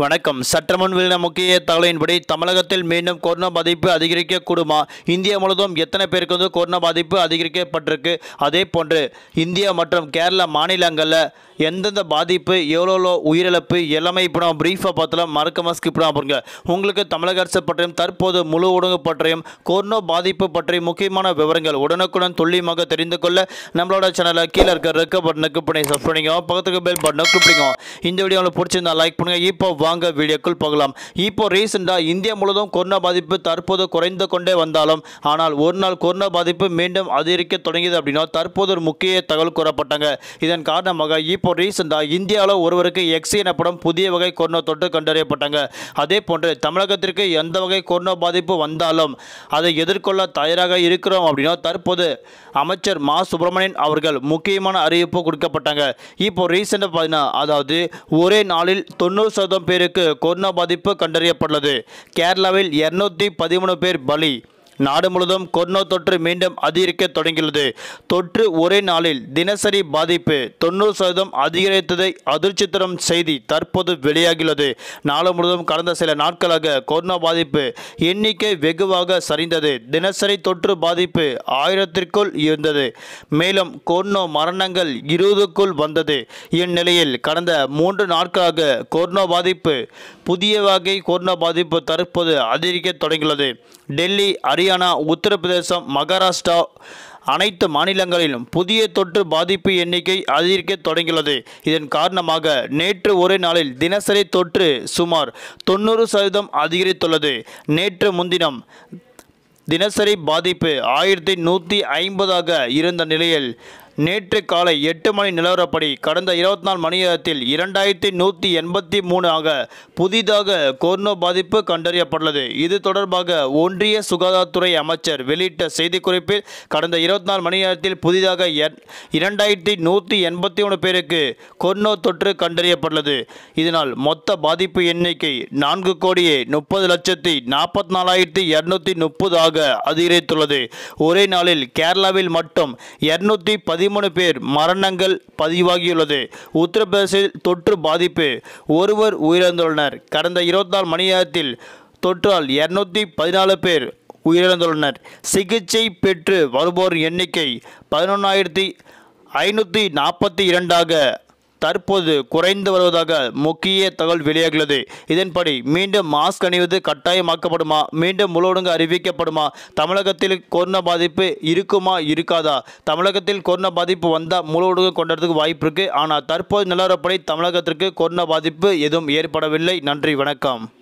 வணக்கம் சற்றமுன் வெளியான முக்கிய தகவலின்படி தமிழகத்தில் மீண்டும் கொரோனா பாதிப்பு அதிகரிக்கக்கூடுமா இந்தியா முழுவதும் எத்தனை பேருக்கு வந்து கொரோனா பாதிப்பு அதிகரிக்கப்பட்டிருக்கு அதே போன்று இந்தியா மற்றும் கேரளா மாநிலங்களில் எந்தெந்த பாதிப்பு எவ்வளோ உயிரிழப்பு எல்லாமே இப்போ நம்ம ப்ரீஃபாக பார்த்தலாம் மறக்காம ஸ்கிப் பண்ணாம பாருங்க உங்களுக்கு தமிழக அரசு பற்றியும் தற்போது முழு ஊடக பற்றியும் கொரோனா பாதிப்பு பற்றி முக்கியமான விவரங்கள் உடனுக்குடன் துல்லியமாக தெரிந்து கொள்ள நம்மளோட சேனலை கீழே இருக்க ரெக்க பட்டனுக்கு பண்ணி சப்ஸ்கிரைப் பண்ணிக்கோ பக்கத்துக்கு பெல் பட்டனை கிளிக் பண்ணிக்கோ இந்த வீடியோ உங்களுக்கு பிடிச்சிருந்தா லைக் பண்ணுங்க இப்போ வாங்க வீடியோக்குள் போகலாம் இப்போ ரீசெண்டாக இந்தியா முழுவதும் கொரோனா பாதிப்பு தற்போது குறைந்து கொண்டே வந்தாலும் ஆனால் ஒரு நாள் கொரோனா பாதிப்பு மீண்டும் அதிகரிக்க தொடங்கியது அப்படின்னா தற்போது ஒரு முக்கிய தகவல் கூறப்பட்டாங்க இதன் காரணமாக இப்போ ரீசெண்டாக இந்தியாவில் ஒருவருக்கு எக்ஸி எனப்படும் புதிய வகை கொரோனா தொற்று கண்டறியப்பட்டாங்க அதே போன்று தமிழகத்திற்கு எந்த வகை கொரோனா பாதிப்பு வந்தாலும் அதை எதிர்கொள்ள தயாராக இருக்கிறோம் அப்படின்னா தற்போது அமைச்சர் மா சுப்பிரமணியன் அவர்கள் முக்கியமான அறிவிப்பு கொடுக்கப்பட்டாங்க இப்போ ரீசெண்டாக பார்த்தீங்கன்னா அதாவது ஒரே நாளில் தொண்ணூறு சதவீதம் பேருக்கு கொரோனா பாதிப்பு கண்டறியப்பட்டுள்ளது கேரளாவில் இருநூத்தி பதிமூணு பேர் பலி நாடு முழுவதும் கொரோனா தொற்று மீண்டும் அதிகரிக்க தொடங்கியுள்ளது தொற்று ஒரே நாளில் தினசரி பாதிப்பு தொண்ணூறு சதவீதம் அதிகரித்ததை அதிர்ச்சி தரும் செய்தி தற்போது வெளியாகியுள்ளது நாடு முழுவதும் கடந்த சில நாட்களாக கொரோனா பாதிப்பு எண்ணிக்கை வெகுவாக சரிந்தது தினசரி தொற்று பாதிப்பு ஆயிரத்திற்குள் இருந்தது மேலும் கொரோனா மரணங்கள் இருபதுக்குள் வந்தது இந்நிலையில் கடந்த மூன்று நாட்களாக கொரோனா பாதிப்பு புதிய வகை கொரோனா பாதிப்பு தற்போது அதிகரிக்க தொடங்கியுள்ளது டெல்லி ஹரியானா உத்தரப்பிரதேசம் மகாராஷ்டிரா அனைத்து மாநிலங்களிலும் புதிய தொற்று பாதிப்பு எண்ணிக்கை அதிகரிக்க தொடங்கியுள்ளது இதன் காரணமாக நேற்று ஒரே நாளில் தினசரி தொற்று சுமார் தொண்ணூறு சதவீதம் அதிகரித்துள்ளது நேற்று முன்தினம் தினசரி பாதிப்பு ஆயிரத்தி நூற்றி ஐம்பதாக இருந்த நிலையில் நேற்று காலை எட்டு மணி நிலவரப்படி கடந்த இருபத்தி நாலு மணி நேரத்தில் இரண்டாயிரத்தி நூற்றி எண்பத்தி மூணு ஆக புதிதாக கொரோனா பாதிப்பு கண்டறியப்பட்டுள்ளது இது தொடர்பாக ஒன்றிய சுகாதாரத்துறை அமைச்சர் வெளியிட்ட செய்திக்குறிப்பில் கடந்த இருபத்தி நாலு மணி நேரத்தில் புதிதாக எண்- இரண்டாயிரத்தி நூற்றி எண்பத்தி மூணு பேருக்கு கொரோனா தொற்று கண்டறியப்பட்டுள்ளது இதனால் மொத்த பாதிப்பு எண்ணிக்கை நான்கு கோடியே முப்பது லட்சத்தி நாற்பத்தி நாலாயிரத்தி இரநூத்தி முப்பது ஆக அதிகரித்துள்ளது ஒரே நாளில் கேரளாவில் மட்டும் இருநூத்தி பதிமூணு பேர் மரணங்கள் பதிவாகியுள்ளது உத்தரப்பிரதேசத்தில் தொற்று பாதிப்பு ஒருவர் உயிரிழந்துள்ளனர் கடந்த இருபத்தி நாலு மணி நேரத்தில் தொற்றால் இருநூத்தி பதினாலு பேர் உயிரிழந்துள்ளனர் சிகிச்சை பெற்று வருவோர் எண்ணிக்கை பதினொன்றாயிரத்தி ஐநூற்றி நாற்பத்தி இரண்டாக தற்போது குறைந்து வருவதாக முக்கிய தகவல் வெளியாகியுள்ளது இதன்படி மீண்டும் மாஸ்க் அணிவது கட்டாயமாக்கப்படுமா மீண்டும் முழு ஒழுங்கு அறிவிக்கப்படுமா தமிழகத்தில் கொரோனா பாதிப்பு இருக்குமா இருக்காதா தமிழகத்தில் கொரோனா பாதிப்பு வந்தால் முழு ஒழுங்கு கொண்டதுக்கு வாய்ப்பு இருக்கு ஆனால் தற்போது நிலவரப்படி தமிழகத்திற்கு கொரோனா பாதிப்பு எதுவும் ஏற்படவில்லை நன்றி வணக்கம்